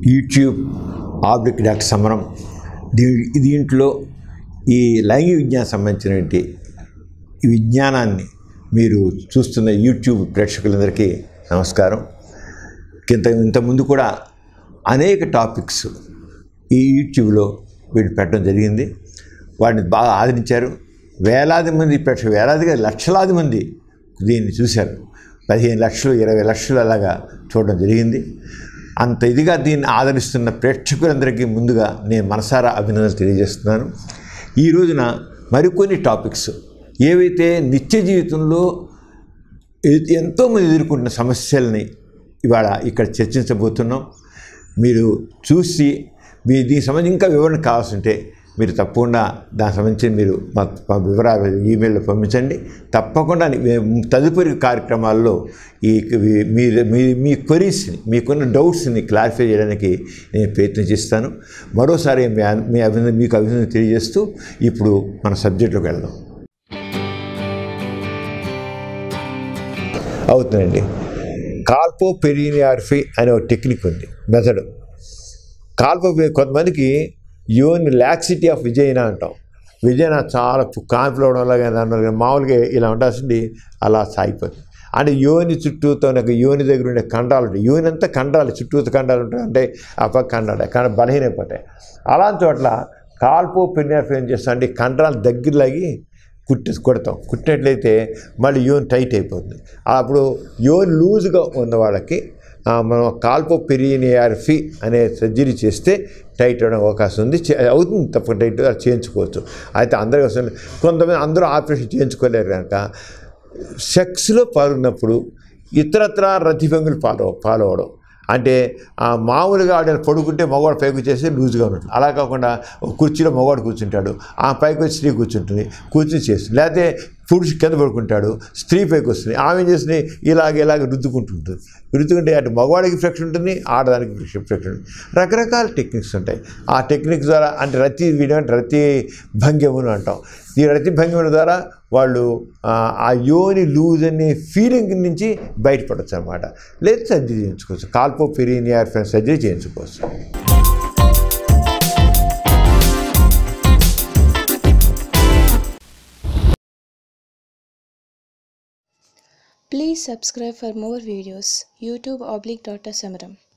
YouTube oblique doctor సమరం దీ దీంట్లో ఈ లైంగిక విజ్ఞానం సంబంధించినటువంటి ఈ విజ్ఞానాన్ని మీరు చూస్తున్న యూట్యూబ్ ప్రేక్షకులందరికీ నమస్కారం ఇంత ఇంతకుముందు కూడా అనేక టాపిక్స్ ఈ యూట్యూబ్లో వీళ్ళు పెట్టడం జరిగింది వాటిని బాగా ఆదరించారు వేలాది మంది ప్రేక్షకులు వేలాదిగా లక్షలాది మంది దీన్ని చూశారు పదిహేను లక్షలు ఇరవై లక్షలు అలాగా చూడడం జరిగింది అంత ఇదిగా దీన్ని ఆదరిస్తున్న ప్రేక్షకులందరికీ ముందుగా నేను మనసారా అభినందనలు తెలియజేస్తున్నాను ఈ రోజున మరికొన్ని టాపిక్స్ ఏవైతే నిత్య జీవితంలో ఎ- ఎంతోమంది ఎదుర్కొంటున్న సమస్యల్ని ఇవాళ ఇక్కడ చర్చించబోతున్నాం మీరు చూసి మీ దీనికి సంబంధించి ఇంకా వివరణ కావాల్సి ఉంటే మీరు తప్పకుండా దానికి సంబంధించి మీరు మా మా వివరాలు ఈమెయిల్లో పంపించండి తప్పకుండా మేము తదుపరి కార్యక్రమాల్లో ఈ ఈ- మీరు మీ మీ క్వరీస్ని మీకున్న డౌట్స్ని క్లారిఫై చేయడానికి నేను ప్రయత్నం చేస్తాను మరోసారి మీ అన్- మీ అభినందన మీకు అభినందన తెలియజేస్తూ ఇప్పుడు మన సబ్జెక్టులోకి వెళ్దాం అవుతుందండి కాల్పో పెరినియార్ఫీ అనే ఒక టెక్నిక్ ఉంది మెథడ్ కాల్పో పె- కొంతమందికి యోని లాక్సిటీ ఆఫ్ విజయన అంటాం విజయన చాలా కాన్పులు అవడం వల్ల కానీ దాని వల్ల కానీ మామూలుగా ఇలా ఉండాల్సింది అలా సాగిపోతుంది అంటే యోని చుట్టూతో నాకు యోని దగ్గర ఉండే కండాలు ఉంటాయి యోని అంతా కండాలు చుట్టూతో కండాలు ఉంటాయి అంటే ఆ పక్క కండాలు కానీ బలహీనైపోతాయి అలాంటి చోట్ల కాల్పో పెరినియార్ఫీ ఏం చేస్తాం అంటే ఈ కండరాలు దగ్గరలాగి కుట్టి కొడతాం కుట్టినట్లయితే మళ్ళీ యోన్ టైట్ అయిపోతుంది అప్పుడు యోన్ లూజ్గా ఉన్న వాళ్ళకి ఆ, మనం కాల్పో పెరినియార్ఫీ అనే సర్జరీ చేస్తే టైట్ అవడం అవకాశం ఉంది చే- అవుతుంది తప్ప టైట్ అది చేయించుకోవచ్చు అయితే అందరికీ వస్తుంది కొంతమంది అందరూ ఆపరేషన్ చేయించుకోలేరు కనుక సెక్స్లో పాల్గొన్నప్పుడు ఇతరత్ర రతిభంగులు ఫాలో ఫాలో అవడం అంటే ఆ మామూలుగా ఆడ పడుకుంటే మగవాడు పైకి వచ్చేసి లూజ్గా ఉంటుంది అలా కాకుండా ఒక కుర్చీలో మగవాడు కూర్చుంటాడు ఆ పైకి వచ్చి స్త్రీ కూర్చుంటుంది కూర్చుని చేస్తుంది లేకపోతే పురుషు కింద పడుకుంటాడు స్త్రీ పైకి వస్తుంది ఆమె ఏం చేస్తుంది ఇలాగ ఇలాగ రుద్దుకుంటుంటుంది రుద్దుకుంటే అటు మగవాడికి ఫ్లెక్షన్ ఉంటుంది ఆడదానికి ఫ్లెక్షన్ ఫ్లెక్షన్ ఉంటుంది రకరకాల టెక్నిక్స్ ఉంటాయి ఆ టెక్నిక్ ద్వారా అంటే రతి వీడంటే రతి భంగిములు అంటాం ఈ రతి భంగిముల ద్వారా వాళ్ళు ఆ, ఆ యోని లూజ్ అనే ఫీలింగ్ నుంచి బయటపడచ్చు అనమాట లేదా సర్జరీ చేయించుకోవచ్చు కాల్పో పెరినియార్ సర్జరీ చేయించుకోవచ్చు Please subscribe for more videos. YouTube oblique Dr. Samaram.